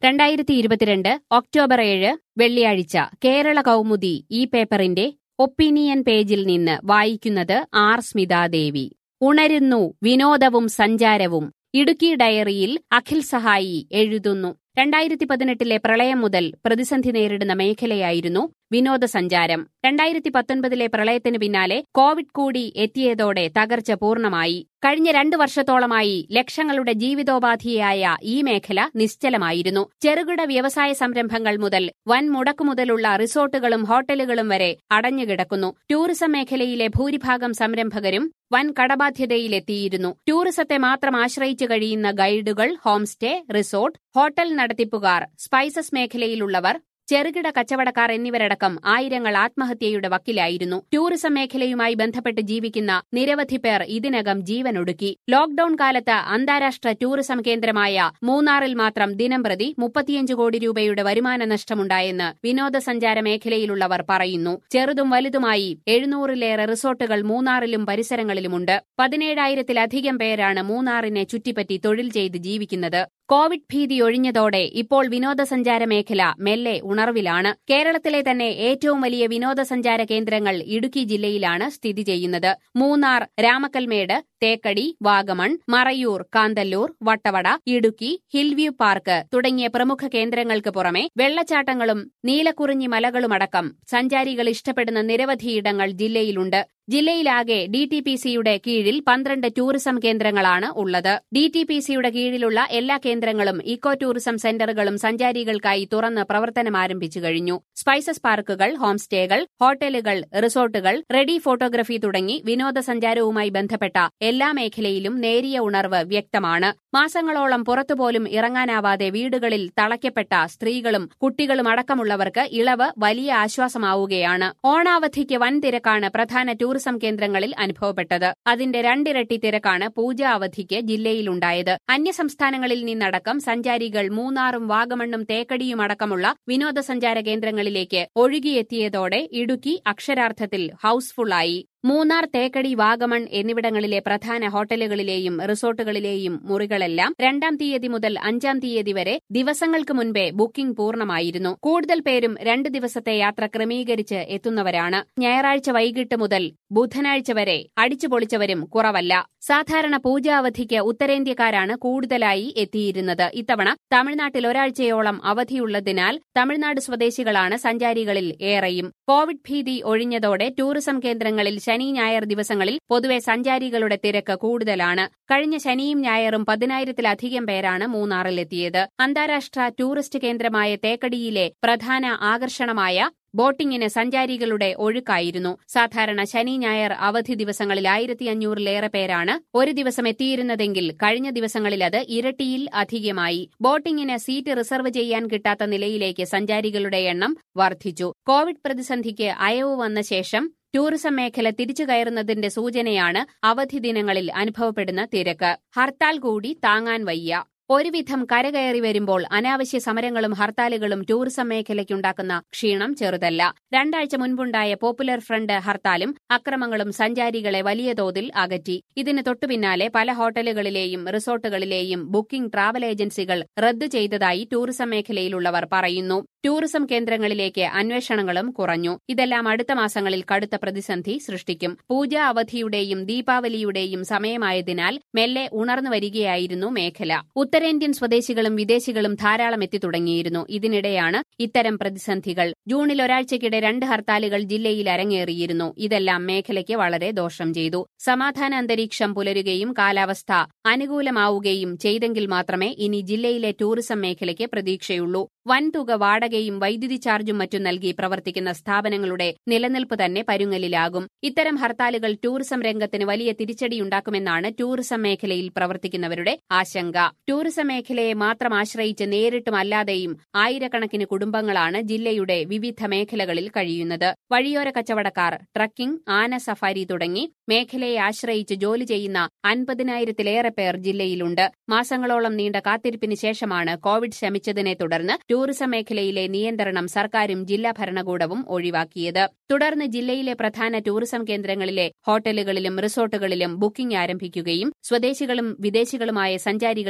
രണ്ടായിരത്തി ഇരുപത്തിരണ്ട് ഒക്ടോബർ ഏഴ് വെള്ളിയാഴ്ച കേരള കൗമുദി ഈ പേപ്പറിന്റെ ഒപ്പീനിയൻ പേജിൽ നിന്ന് വായിക്കുന്നത് ആർ സ്മിതാദേവി ഉണരുന്നു വിനോദവും സഞ്ചാരവും ഇടുക്കി ഡയറിയിൽ അഖിൽ സഹായി എഴുതുന്നു രണ്ടായിരത്തി പതിനെട്ടിലെ പ്രളയം മുതൽ പ്രതിസന്ധി നേരിടുന്ന മേഖലയായിരുന്നു വിനോദസഞ്ചാരം രണ്ടായിരത്തി പത്തൊൻപതിലെ പ്രളയത്തിന് പിന്നാലെ കോവിഡ് കൂടി എത്തിയതോടെ തകർച്ച പൂർണ്ണമായി കഴിഞ്ഞ രണ്ടു വർഷത്തോളമായി ലക്ഷങ്ങളുടെ ജീവിതോപാധിയായ ഈ മേഖല നിശ്ചലമായിരുന്നു ചെറുകിട വ്യവസായ സംരംഭങ്ങൾ മുതൽ വൻ മുടക്കുമുതലുള്ള റിസോർട്ടുകളും ഹോട്ടലുകളും വരെ അടഞ്ഞുകിടക്കുന്നു ടൂറിസം മേഖലയിലെ ഭൂരിഭാഗം സംരംഭകരും വൻ കടബാധ്യതയിലെത്തിയിരുന്നു ടൂറിസത്തെ മാത്രം ആശ്രയിച്ചു കഴിയുന്ന ഗൈഡുകൾ ഹോം സ്റ്റേ റിസോർട്ട് ഹോട്ടൽ നടത്തിപ്പുകാർ സ്പൈസസ് മേഖലയിലുള്ളവർ ചെറുകിട കച്ചവടക്കാർ എന്നിവരടക്കം ആയിരങ്ങൾ ആത്മഹത്യയുടെ വക്കിലായിരുന്നു ടൂറിസം മേഖലയുമായി ബന്ധപ്പെട്ട് ജീവിക്കുന്ന നിരവധി പേർ ഇതിനകം ജീവനൊടുക്കി ലോക്ഡൌൺ കാലത്ത് അന്താരാഷ്ട്ര ടൂറിസം കേന്ദ്രമായ മൂന്നാറിൽ മാത്രം ദിനംപ്രതി മുപ്പത്തിയഞ്ച് കോടി രൂപയുടെ വരുമാന നഷ്ടമുണ്ടായെന്ന് വിനോദസഞ്ചാര മേഖലയിലുള്ളവർ പറയുന്നു ചെറുതും വലുതുമായി എഴുന്നൂറിലേറെ റിസോർട്ടുകൾ മൂന്നാറിലും പരിസരങ്ങളിലുമുണ്ട് പതിനേഴായിരത്തിലധികം പേരാണ് മൂന്നാറിനെ ചുറ്റിപ്പറ്റി തൊഴിൽ ചെയ്ത് ജീവിക്കുന്നത് കോവിഡ് ഭീതി ഒഴിഞ്ഞതോടെ ഇപ്പോൾ വിനോദസഞ്ചാര മേഖല മെല്ലെ ഉണർവിലാണ് കേരളത്തിലെ തന്നെ ഏറ്റവും വലിയ വിനോദസഞ്ചാര കേന്ദ്രങ്ങൾ ഇടുക്കി ജില്ലയിലാണ് സ്ഥിതി ചെയ്യുന്നത് മൂന്നാർ രാമക്കൽമേട് തേക്കടി വാഗമൺ മറയൂർ കാന്തല്ലൂർ വട്ടവട ഇടുക്കി ഹിൽവ്യൂ പാർക്ക് തുടങ്ങിയ പ്രമുഖ കേന്ദ്രങ്ങൾക്ക് പുറമെ വെള്ളച്ചാട്ടങ്ങളും നീലക്കുറിഞ്ഞി മലകളുമടക്കം സഞ്ചാരികൾ ഇഷ്ടപ്പെടുന്ന നിരവധിയിടങ്ങൾ ജില്ലയിലുണ്ട് ജില്ലയിലാകെ ഡി ടി പി സിയുടെ കീഴിൽ പന്ത്രണ്ട് ടൂറിസം കേന്ദ്രങ്ങളാണ് ഉള്ളത് ഡി ടി പി സിയുടെ കീഴിലുള്ള എല്ലാ കേന്ദ്രങ്ങളും ഇക്കോ ടൂറിസം സെന്ററുകളും സഞ്ചാരികൾക്കായി തുറന്ന് പ്രവർത്തനം ആരംഭിച്ചു കഴിഞ്ഞു സ്പൈസസ് പാർക്കുകൾ ഹോം സ്റ്റേകൾ ഹോട്ടലുകൾ റിസോർട്ടുകൾ റെഡി ഫോട്ടോഗ്രഫി തുടങ്ങി വിനോദസഞ്ചാരവുമായി ബന്ധപ്പെട്ട എല്ലാ മേഖലയിലും നേരിയ ഉണർവ് വ്യക്തമാണ് മാസങ്ങളോളം പുറത്തുപോലും ഇറങ്ങാനാവാതെ വീടുകളിൽ തളയ്ക്കപ്പെട്ട സ്ത്രീകളും കുട്ടികളും അടക്കമുള്ളവർക്ക് ഇളവ് വലിയ ആശ്വാസമാവുകയാണ് ഓണാവധിക്ക് വൻ തിരക്കാണ് പ്രധാന ടൂറിസം കേന്ദ്രങ്ങളിൽ അനുഭവപ്പെട്ടത് അതിന്റെ രണ്ടിരട്ടി തിരക്കാണ് പൂജാ അവധിക്ക് ജില്ലയിലുണ്ടായത് അന്യസംസ്ഥാനങ്ങളിൽ നിന്നടക്കം സഞ്ചാരികൾ മൂന്നാറും വാഗമണ്ണും തേക്കടിയും അടക്കമുള്ള വിനോദസഞ്ചാര കേന്ദ്രങ്ങളിലേക്ക് ഒഴുകിയെത്തിയതോടെ ഇടുക്കി അക്ഷരാർത്ഥത്തിൽ ഹൌസ്ഫുള്ളായി മൂന്നാർ തേക്കടി വാഗമൺ എന്നിവിടങ്ങളിലെ പ്രധാന ഹോട്ടലുകളിലെയും റിസോർട്ടുകളിലെയും മുറികളെല്ലാം രണ്ടാം തീയതി മുതൽ അഞ്ചാം തീയതി വരെ ദിവസങ്ങൾക്ക് മുൻപേ ബുക്കിംഗ് പൂർണ്ണമായിരുന്നു കൂടുതൽ പേരും രണ്ട് ദിവസത്തെ യാത്ര ക്രമീകരിച്ച് എത്തുന്നവരാണ് ഞായറാഴ്ച വൈകിട്ട് മുതൽ ബുധനാഴ്ച വരെ അടിച്ചുപൊളിച്ചവരും കുറവല്ല സാധാരണ പൂജാവധിക്ക് ഉത്തരേന്ത്യക്കാരാണ് കൂടുതലായി എത്തിയിരുന്നത് ഇത്തവണ തമിഴ്നാട്ടിൽ ഒരാഴ്ചയോളം അവധിയുള്ളതിനാൽ തമിഴ്നാട് സ്വദേശികളാണ് സഞ്ചാരികളിൽ ഏറെയും കോവിഡ് ഭീതി ഒഴിഞ്ഞതോടെ ടൂറിസം കേന്ദ്രങ്ങളിൽ ശനി ഞായർ ദിവസങ്ങളിൽ പൊതുവെ സഞ്ചാരികളുടെ തിരക്ക് കൂടുതലാണ് കഴിഞ്ഞ ശനിയും ഞായറും പതിനായിരത്തിലധികം പേരാണ് മൂന്നാറിലെത്തിയത് അന്താരാഷ്ട്ര ടൂറിസ്റ്റ് കേന്ദ്രമായ തേക്കടിയിലെ പ്രധാന ആകർഷണമായ ബോട്ടിംഗിന് സഞ്ചാരികളുടെ ഒഴുക്കായിരുന്നു സാധാരണ ശനി ഞായർ അവധി ദിവസങ്ങളിൽ ആയിരത്തി അഞ്ഞൂറിലേറെ പേരാണ് ഒരു ദിവസം എത്തിയിരുന്നതെങ്കിൽ കഴിഞ്ഞ ദിവസങ്ങളിൽ അത് ഇരട്ടിയിൽ അധികമായി ബോട്ടിംഗിന് സീറ്റ് റിസർവ് ചെയ്യാൻ കിട്ടാത്ത നിലയിലേക്ക് സഞ്ചാരികളുടെ എണ്ണം വർദ്ധിച്ചു കോവിഡ് പ്രതിസന്ധിക്ക് അയവ് വന്ന ശേഷം ടൂറിസം മേഖല തിരിച്ചു കയറുന്നതിന്റെ സൂചനയാണ് അവധി ദിനങ്ങളിൽ അനുഭവപ്പെടുന്ന തിരക്ക് ഹർത്താൽ കൂടി താങ്ങാൻ വയ്യ ഒരുവിധം കരകയറി വരുമ്പോൾ അനാവശ്യ സമരങ്ങളും ഹർത്താലുകളും ടൂറിസം മേഖലയ്ക്കുണ്ടാക്കുന്ന ക്ഷീണം ചെറുതല്ല രണ്ടാഴ്ച മുൻപുണ്ടായ പോപ്പുലർ ഫ്രണ്ട് ഹർത്താലും അക്രമങ്ങളും സഞ്ചാരികളെ വലിയ തോതിൽ അകറ്റി ഇതിന് തൊട്ടുപിന്നാലെ പല ഹോട്ടലുകളിലെയും റിസോർട്ടുകളിലെയും ബുക്കിംഗ് ട്രാവൽ ഏജൻസികൾ റദ്ദു ചെയ്തതായി ടൂറിസം മേഖലയിലുള്ളവർ പറയുന്നു ടൂറിസം കേന്ദ്രങ്ങളിലേക്ക് അന്വേഷണങ്ങളും കുറഞ്ഞു ഇതെല്ലാം അടുത്ത മാസങ്ങളിൽ കടുത്ത പ്രതിസന്ധി സൃഷ്ടിക്കും പൂജാ അവധിയുടെയും ദീപാവലിയുടെയും സമയമായതിനാൽ മെല്ലെ ഉണർന്നു വരികയായിരുന്നു മേഖല ഉത്തരേന്ത്യൻ സ്വദേശികളും വിദേശികളും ധാരാളം എത്തിത്തുടങ്ങിയിരുന്നു ഇതിനിടെയാണ് ഇത്തരം പ്രതിസന്ധികൾ ജൂണിൽ ഒരാഴ്ചയ്ക്കിടെ രണ്ട് ഹർത്താലുകൾ ജില്ലയിൽ അരങ്ങേറിയിരുന്നു ഇതെല്ലാം മേഖലയ്ക്ക് വളരെ ദോഷം ചെയ്തു സമാധാന അന്തരീക്ഷം പുലരുകയും കാലാവസ്ഥ അനുകൂലമാവുകയും ചെയ്തെങ്കിൽ മാത്രമേ ഇനി ജില്ലയിലെ ടൂറിസം മേഖലയ്ക്ക് പ്രതീക്ഷയുള്ളൂ വൻതുക വാടകയും വൈദ്യുതി ചാർജും മറ്റും നൽകി പ്രവർത്തിക്കുന്ന സ്ഥാപനങ്ങളുടെ നിലനിൽപ്പ് തന്നെ പരുങ്ങലിലാകും ഇത്തരം ഹർത്താലുകൾ ടൂറിസം രംഗത്തിന് വലിയ തിരിച്ചടിയുണ്ടാക്കുമെന്നാണ് ടൂറിസം മേഖലയിൽ പ്രവർത്തിക്കുന്നവരുടെ ആശങ്ക ടൂറിസം മേഖലയെ മാത്രം ആശ്രയിച്ച് നേരിട്ടും അല്ലാതെയും ആയിരക്കണക്കിന് കുടുംബങ്ങളാണ് ജില്ലയുടെ വിവിധ മേഖലകളിൽ കഴിയുന്നത് വഴിയോര കച്ചവടക്കാർ ട്രക്കിംഗ് ആന സഫാരി തുടങ്ങി മേഖലയെ ആശ്രയിച്ച് ജോലി ചെയ്യുന്ന അൻപതിനായിരത്തിലേറെ പേർ ജില്ലയിലുണ്ട് മാസങ്ങളോളം നീണ്ട കാത്തിരിപ്പിന് ശേഷമാണ് കോവിഡ് ശമിച്ചതിനെ തുടർന്ന് ടൂറിസം മേഖലയിലെ നിയന്ത്രണം സർക്കാരും ജില്ലാ ഭരണകൂടവും ഒഴിവാക്കിയത് തുടർന്ന് ജില്ലയിലെ പ്രധാന ടൂറിസം കേന്ദ്രങ്ങളിലെ ഹോട്ടലുകളിലും റിസോർട്ടുകളിലും ബുക്കിംഗ് ആരംഭിക്കുകയും സ്വദേശികളും വിദേശികളുമായ സഞ്ചാരികൾ എത്തിത്തുടങ്ങുകയും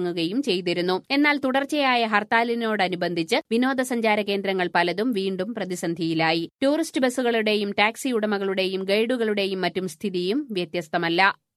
തുടങ്ങുകയും ചെയ്തിരുന്നു എന്നാൽ തുടർച്ചയായ ഹർത്താലിനോടനുബന്ധിച്ച് വിനോദസഞ്ചാര കേന്ദ്രങ്ങൾ പലതും വീണ്ടും പ്രതിസന്ധിയിലായി ടൂറിസ്റ്റ് ബസ്സുകളുടെയും ടാക്സി ഉടമകളുടെയും ഗൈഡുകളുടെയും മറ്റും സ്ഥിതിയും വ്യത്യസ്തമല്ല